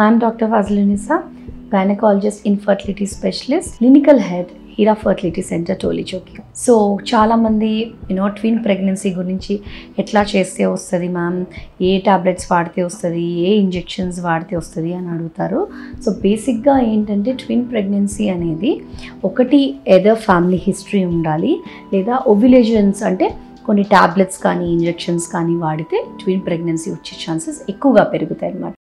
I'm Dr. Fazlunisa, gynecologist, infertility specialist, clinical head, Hira fertility centre Tolichowki so చాలామంది you know twin pregnancy గురించి ఎట్లా చేస్తే వస్తుంది మ్యామ్ ఏ టాబ్లెట్స్ వాడితే వస్తుంది ఏ ఇంజెక్షన్స్ వాడితే వస్తుంది అని అడుగుతారు సో బేసిక్గా ఏంటంటే ట్విన్ ప్రెగ్నెన్సీ అనేది ఒకటి ఎదర్ ఫ్యామిలీ హిస్టరీ ఉండాలి లేదా ఓవిలేషన్స్ అంటే కొన్ని టాబ్లెట్స్ కానీ ఇంజెక్షన్స్ కానీ వాడితే ట్విన్ ప్రెగ్నెన్సీ వచ్చే ఛాన్సెస్ ఎక్కువగా పెరుగుతాయి అన్నమాట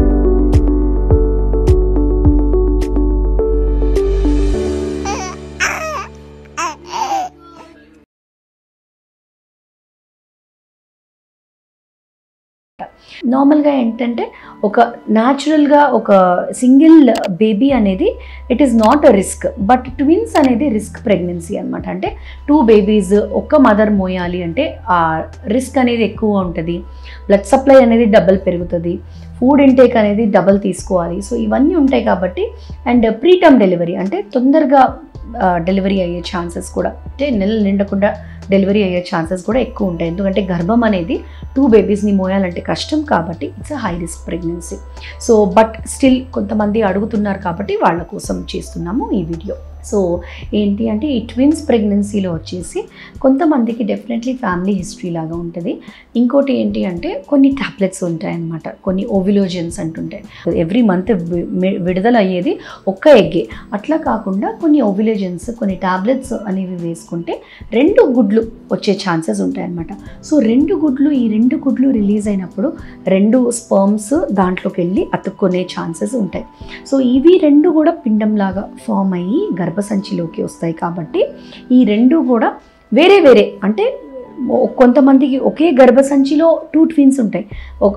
నార్మల్గా ఏంటంటే ఒక న్యాచురల్గా ఒక సింగిల్ బేబీ అనేది it is not a risk but twins అనేది రిస్క్ ప్రెగ్నెన్సీ అనమాట అంటే టూ బేబీస్ ఒక్క మదర్ మోయాలి అంటే ఆ రిస్క్ అనేది ఎక్కువ ఉంటుంది బ్లడ్ సప్లై అనేది డబల్ పెరుగుతుంది ఫుడ్ ఇంటేక్ అనేది డబల్ తీసుకోవాలి సో ఇవన్నీ ఉంటాయి కాబట్టి అండ్ ప్రీటర్మ్ డెలివరీ అంటే తొందరగా డెలివరీ అయ్యే ఛాన్సెస్ కూడా అంటే నెలలు నిండకుండా డెలివరీ అయ్యే ఛాన్సెస్ కూడా ఎక్కువ ఉంటాయి ఎందుకంటే గర్భం అనేది టూ బేబీస్ని మోయాలంటే కష్టం కాబట్టి it's a high risk pregnancy so but still కొంతమంది అడుగుతున్నారు కాబట్టి వాళ్ళ కోసం చేస్తున్నాము ఈ వీడియో సో ఏంటి అంటే ఈ ట్విన్స్ ప్రెగ్నెన్సీలో వచ్చేసి కొంతమందికి డెఫినెట్లీ ఫ్యామిలీ హిస్టరీ లాగా ఉంటుంది ఇంకోటి ఏంటి అంటే కొన్ని టాబ్లెట్స్ ఉంటాయన్నమాట కొన్ని ఓవిలోజన్స్ అంటుంటాయి ఎవ్రీ మంత్ విడుదల అయ్యేది ఒక్క ఎగ్గే అట్లా కాకుండా కొన్ని ఓవిలోజన్స్ కొన్ని టాబ్లెట్స్ అనేవి వేసుకుంటే రెండు గుడ్లు వచ్చే ఛాన్సెస్ ఉంటాయన్నమాట సో రెండు గుడ్లు ఈ రెండు గుడ్లు రిలీజ్ అయినప్పుడు రెండు స్పర్మ్స్ దాంట్లోకి వెళ్ళి అతుక్కునే ఛాన్సెస్ ఉంటాయి సో ఇవి రెండు కూడా పిండంలాగా ఫామ్ అయ్యి గర్భసంచిలోకి వస్తాయి కాబట్టి ఈ రెండు కూడా వేరే వేరే అంటే కొంతమందికి ఒకే గర్భసంచిలో టూ ట్విన్స్ ఉంటాయి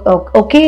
ఒకే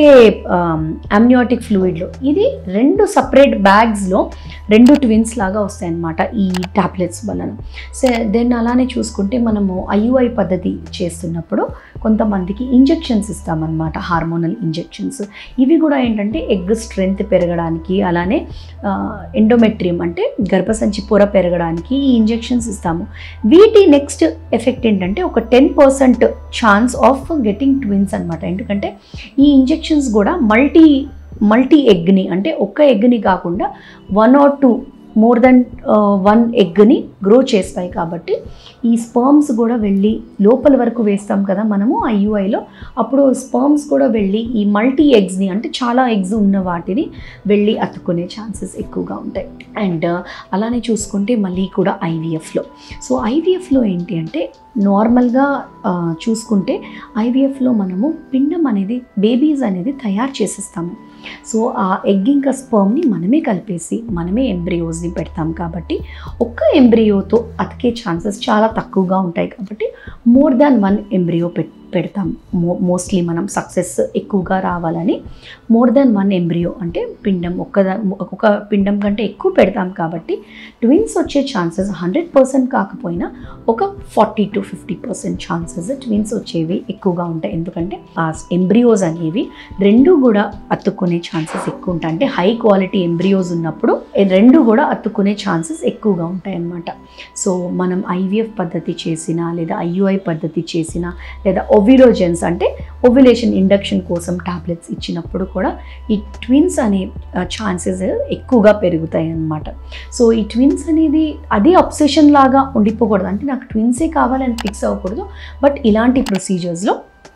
అమ్నియాటిక్ ఫ్లూయిడ్లో ఇది రెండు సపరేట్ బ్యాగ్స్లో రెండు ట్విన్స్ లాగా వస్తాయి అన్నమాట ఈ టాబ్లెట్స్ వలన సో దెన్ అలానే చూసుకుంటే మనము ఐయుఐ పద్ధతి చేస్తున్నప్పుడు కొంతమందికి ఇంజెక్షన్స్ ఇస్తామన్నమాట హార్మోనల్ ఇంజెక్షన్స్ ఇవి కూడా ఏంటంటే ఎగ్ స్ట్రెంగ్త్ పెరగడానికి అలానే ఎండోమెట్రియం అంటే గర్భసంచి పొర పెరగడానికి ఈ ఇంజెక్షన్స్ ఇస్తాము వీటి నెక్స్ట్ ఎఫెక్ట్ ఏంటంటే ఒక ten percent chance of getting twins అనమాట ఎందుకంటే ఈ ఇంజెక్షన్స్ కూడా మల్టీ మల్టీ ఎగ్ని అంటే ఒక్క ఎగ్ని కాకుండా one or two more than one ఎగ్ని గ్రో చేస్తాయి కాబట్టి ఈ స్పర్మ్స్ కూడా వెళ్ళి లోపల వరకు వేస్తాం కదా మనము ఐయుఐలో అప్పుడు స్పర్మ్స్ కూడా వెళ్ళి ఈ మల్టీ ఎగ్స్ని అంటే చాలా ఎగ్స్ ఉన్న వాటిని వెళ్ళి అతుక్కునే ఛాన్సెస్ ఎక్కువగా ఉంటాయి అండ్ అలానే చూసుకుంటే మళ్ళీ కూడా ఐవీఎఫ్లో సో ఐవీఎఫ్లో ఏంటి అంటే నార్మల్గా చూసుకుంటే ఐవీఎఫ్లో మనము పిండం అనేది బేబీస్ అనేది తయారు చేసేస్తాము సో ఆ ఎగ్ ఇంకా స్పర్మ్ని మనమే కలిపేసి మనమే ఎంబ్రియోస్ని పెడతాం కాబట్టి ఒక్క ఎంబ్రియోతో అతికే ఛాన్సెస్ చాలా తక్కువగా ఉంటాయి కాబట్టి మోర్ దాన్ వన్ ఎంబ్రియో పెట్ పెడతాం మో మోస్ట్లీ మనం సక్సెస్ ఎక్కువగా రావాలని మోర్ దాన్ వన్ ఎంబ్రియో అంటే పిండం ఒక్క ఒక్కొక్క పిండం కంటే ఎక్కువ పెడతాం కాబట్టి ట్విన్స్ వచ్చే ఛాన్సెస్ హండ్రెడ్ పర్సెంట్ కాకపోయినా ఒక forty to fifty percent chances twins వచ్చేవి ఎక్కువగా ఉంటాయి ఎందుకంటే ఆ ఎంబ్రియోస్ అనేవి రెండు కూడా అతుక్కునే ఛాన్సెస్ ఎక్కువ ఉంటాయి అంటే హై క్వాలిటీ ఎంబ్రియోస్ ఉన్నప్పుడు రెండు కూడా అతుక్కునే ఛాన్సెస్ ఎక్కువగా ఉంటాయి అన్నమాట సో మనం ఐవీఎఫ్ పద్ధతి చేసినా లేదా ఐయుఐ పద్ధతి చేసినా లేదా ఒవిలోజెన్స్ అంటే ఓవిలేషన్ ఇండక్షన్ కోసం టాబ్లెట్స్ ఇచ్చినప్పుడు కూడా ఈ ట్విన్స్ అనే ఛాన్సెస్ ఎక్కువగా పెరుగుతాయి అన్నమాట సో ఈ ట్విన్స్ అనేది అదే అబ్సెషన్ లాగా ఉండిపోకూడదు అంటే నాకు ట్విన్సే కావాలని ఫిక్స్ అవ్వకూడదు బట్ ఇలాంటి ప్రొసీజర్స్లో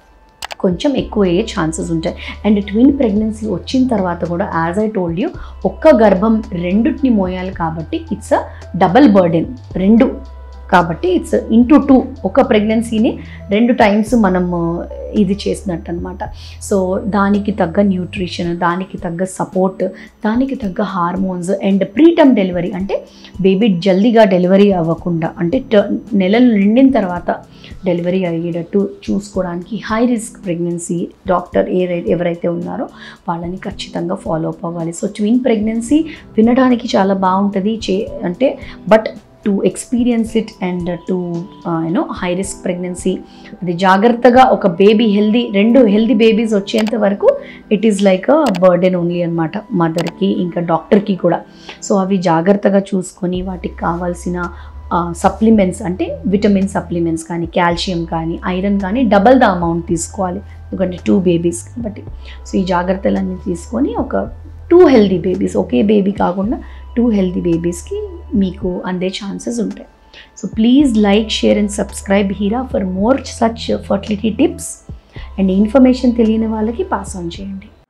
కొంచెం ఎక్కువ అయ్యే ఛాన్సెస్ ఉంటాయి అండ్ ట్విన్ ప్రెగ్నెన్సీ వచ్చిన తర్వాత కూడా యాజ్ ఐ టోల్డ్ యూ ఒక్క గర్భం రెండుటిని మోయాలి కాబట్టి ఇట్స్ అ డబల్ బర్డెన్ రెండు కాబట్టి ఇట్స్ ఇంటూ టూ ఒక ప్రెగ్నెన్సీని రెండు టైమ్స్ మనం ఇది చేసినట్టు అనమాట సో దానికి తగ్గ న్యూట్రిషన్ దానికి తగ్గ సపోర్ట్ దానికి తగ్గ హార్మోన్స్ అండ్ ప్రీటమ్ డెలివరీ అంటే బేబీ జల్దీగా డెలివరీ అవ్వకుండా అంటే నెలలు నిండిన తర్వాత డెలివరీ అయ్యేటట్టు చూసుకోవడానికి హై రిస్క్ ప్రెగ్నెన్సీ డాక్టర్ ఏ ఎవరైతే ఉన్నారో వాళ్ళని ఖచ్చితంగా ఫాలో అప్ అవ్వాలి సో ట్విన్ ప్రెగ్నెన్సీ వినడానికి చాలా బాగుంటుంది చే అంటే but to experience it and to you know high risk pregnancy అది జాగ్రత్తగా ఒక బేబీ హెల్దీ రెండు హెల్దీ బేబీస్ వచ్చేంత వరకు it is like a burden only అనమాట మదర్కి ఇంకా డాక్టర్కి కూడా సో అవి జాగ్రత్తగా చూసుకొని వాటికి కావాల్సిన సప్లిమెంట్స్ అంటే విటమిన్ సప్లిమెంట్స్ కానీ కాల్షియం కానీ ఐరన్ కానీ డబల్ ద అమౌంట్ తీసుకోవాలి ఎందుకంటే టూ బేబీస్ కాబట్టి సో ఈ జాగ్రత్తలన్నీ తీసుకొని ఒక టూ హెల్దీ బేబీస్ ఒకే బేబీ కాకుండా టూ హెల్దీ బేబీస్కి మీకు అందే ఛాన్సెస్ ఉంటాయి so please like share and subscribe Hira for more such fertility tips and information తెలియని వాళ్ళకి పాస్ ఆన్ చేయండి